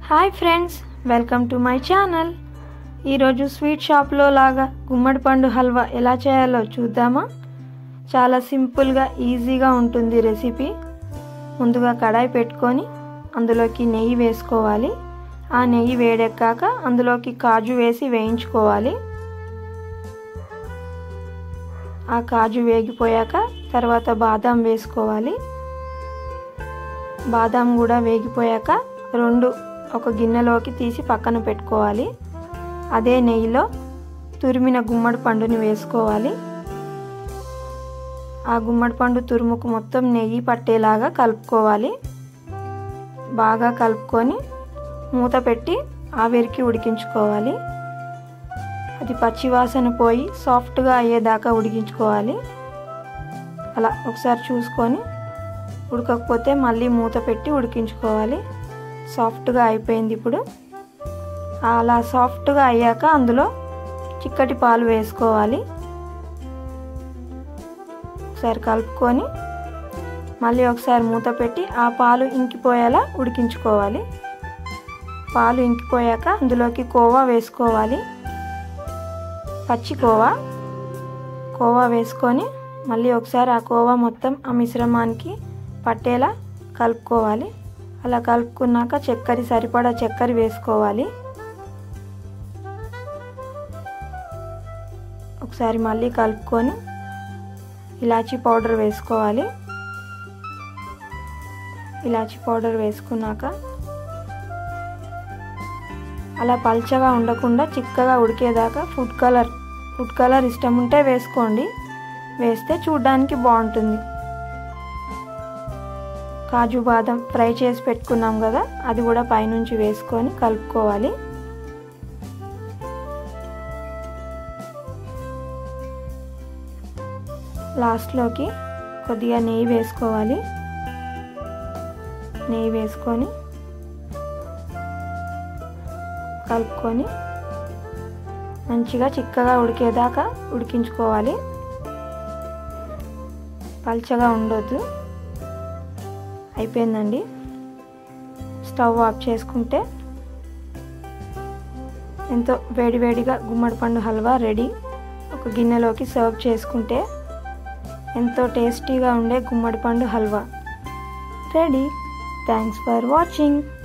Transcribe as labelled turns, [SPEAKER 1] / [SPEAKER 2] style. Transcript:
[SPEAKER 1] hi friends welcome to my channel ఈరోజు sweet షాప్లో లాగా గుమ్మడి పండు హల్వా ఎలా చేయాలో చూద్దామా చాలా సింపుల్గా ఈజీగా ఉంటుంది రెసిపీ ముందుగా కడాయి పెట్టుకొని అందులోకి నెయ్యి వేసుకోవాలి ఆ నెయ్యి వేడెక్కాక అందులోకి కాజు వేసి వేయించుకోవాలి ఆ కాజు వేగిపోయాక తర్వాత బాదం వేసుకోవాలి బాదం కూడా వేగిపోయాక రెండు ఒక గిన్నెలోకి తీసి పక్కన పెట్టుకోవాలి అదే నెయ్యిలో తురిమిన గుమ్మడి పండుని వేసుకోవాలి ఆ గుమ్మడి పండు తురుముకు మొత్తం నెయ్యి పట్టేలాగా కలుపుకోవాలి బాగా కలుపుకొని మూత పెట్టి ఆవిరికి ఉడికించుకోవాలి అది పచ్చివాసన పోయి సాఫ్ట్గా అయ్యేదాకా ఉడికించుకోవాలి అలా ఒకసారి చూసుకొని ఉడకకపోతే మళ్ళీ మూత పెట్టి ఉడికించుకోవాలి సాఫ్ట్గా అయిపోయింది ఇప్పుడు అలా సాఫ్ట్గా అయ్యాక అందులో చిక్కటి పాలు వేసుకోవాలి ఒకసారి కలుపుకొని మళ్ళీ ఒకసారి మూత పెట్టి ఆ పాలు ఇంకిపోయేలా ఉడికించుకోవాలి పాలు ఇంకిపోయాక అందులోకి కోవా వేసుకోవాలి పచ్చి కోవా కోవా వేసుకొని మళ్ళీ ఒకసారి ఆ కోవా మొత్తం ఆ మిశ్రమానికి పట్టేలా కలుపుకోవాలి అలా కలుపుకున్నాక చక్కెర సరిపడా చక్కెర వేసుకోవాలి ఒకసారి మళ్ళీ కలుపుకొని ఇలాచీ పౌడర్ వేసుకోవాలి ఇలాచీ పౌడర్ వేసుకున్నాక అలా పల్చగా ఉండకుండా చిక్కగా ఉడికేదాకా ఫుడ్ కలర్ ఫుడ్ కలర్ ఇష్టం ఉంటే వేసుకోండి వేస్తే చూడ్డానికి బాగుంటుంది కాజు బాదం ఫ్రై చేసి పెట్టుకున్నాం కదా అది కూడా పైనుంచి వేసుకొని కలుపుకోవాలి లాస్ట్లోకి కొద్దిగా నెయ్యి వేసుకోవాలి నెయ్యి వేసుకొని కలుపుకొని మంచిగా చిక్కగా ఉడికేదాకా ఉడికించుకోవాలి పల్చగా ఉండొద్దు అయిపోయిందండి స్టవ్ ఆఫ్ చేసుకుంటే ఎంతో వేడివేడిగా గుమ్మడి పండు హల్వా రెడీ ఒక గిన్నెలోకి సర్వ్ చేసుకుంటే ఎంతో టేస్టీగా ఉండే గుమ్మడి పండు halwa ready thanks for watching